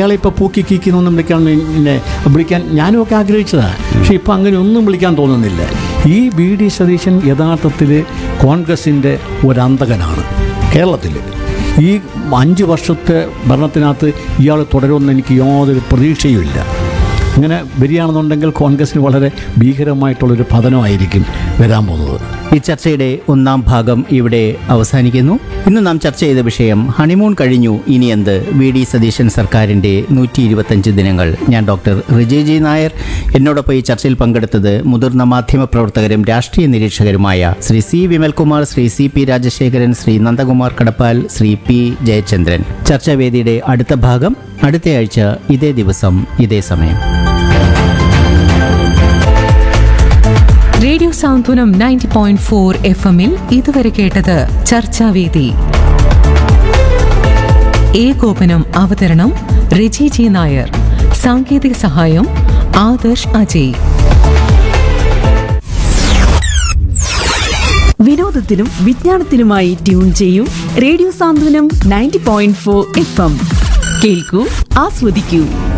അയാളെ ഇപ്പോൾ പൂക്കി കീക്കുന്നൊന്നും വിളിക്കാൻ പിന്നെ വിളിക്കാൻ ഞാനും ഒക്കെ ആഗ്രഹിച്ചതാണ് പക്ഷെ ഇപ്പം അങ്ങനെ ഒന്നും വിളിക്കാൻ തോന്നുന്നില്ല ഈ വി ഡി സതീശൻ യഥാർത്ഥത്തിൽ കോൺഗ്രസിൻ്റെ ഒരന്തകനാണ് കേരളത്തിൽ ഈ അഞ്ച് വർഷത്തെ ഭരണത്തിനകത്ത് ഇയാൾ തുടരുമെന്ന് എനിക്ക് യാതൊരു പ്രതീക്ഷയുമില്ല ഇങ്ങനെ വരികയാണെന്നുണ്ടെങ്കിൽ കോൺഗ്രസിന് വളരെ ഭീകരമായിട്ടുള്ളൊരു പതനമായിരിക്കും വരാൻ പോകുന്നത് ഈ ചർച്ചയുടെ ഒന്നാം ഭാഗം ഇവിടെ അവസാനിക്കുന്നു ഇന്ന് നാം ചർച്ച ചെയ്ത വിഷയം ഹണിമൂൺ കഴിഞ്ഞു ഇനി എന്ത് വി ഡി സതീശൻ സർക്കാരിന്റെ നൂറ്റി ഇരുപത്തഞ്ച് ദിനങ്ങൾ ഞാൻ ഡോക്ടർ റിജയ് ജി നായർ എന്നോടൊപ്പം ഈ ചർച്ചയിൽ പങ്കെടുത്തത് മുതിർന്ന മാധ്യമ പ്രവർത്തകരും രാഷ്ട്രീയ നിരീക്ഷകരുമായ Shri C Vimalkumar Shri C P Rajasekharan Shri Nandakumar Kadappal Shri P Jayachandran ചർച്ചാവേദിയുടെ അടുത്ത ഭാഗം അടുത്തയാഴ്ച ഇതേ ദിവസം ഇതേ സമയം radio Santhwanam ninety point four F എമ്മിൽ ഇതുവരെ കേട്ടത് ചർച്ചാവേദി ഏകോപനം അവതരണം റിജി ജി നായർ സാങ്കേതിക സഹായം ആദർശ് അജയ് വിനോദത്തിനും വിജ്ഞാനത്തിനുമായി ട്യൂൺ ചെയ്യൂ radio Santhwanam ninety point four F M കേൾക്കൂ ആസ്വദിക്കൂ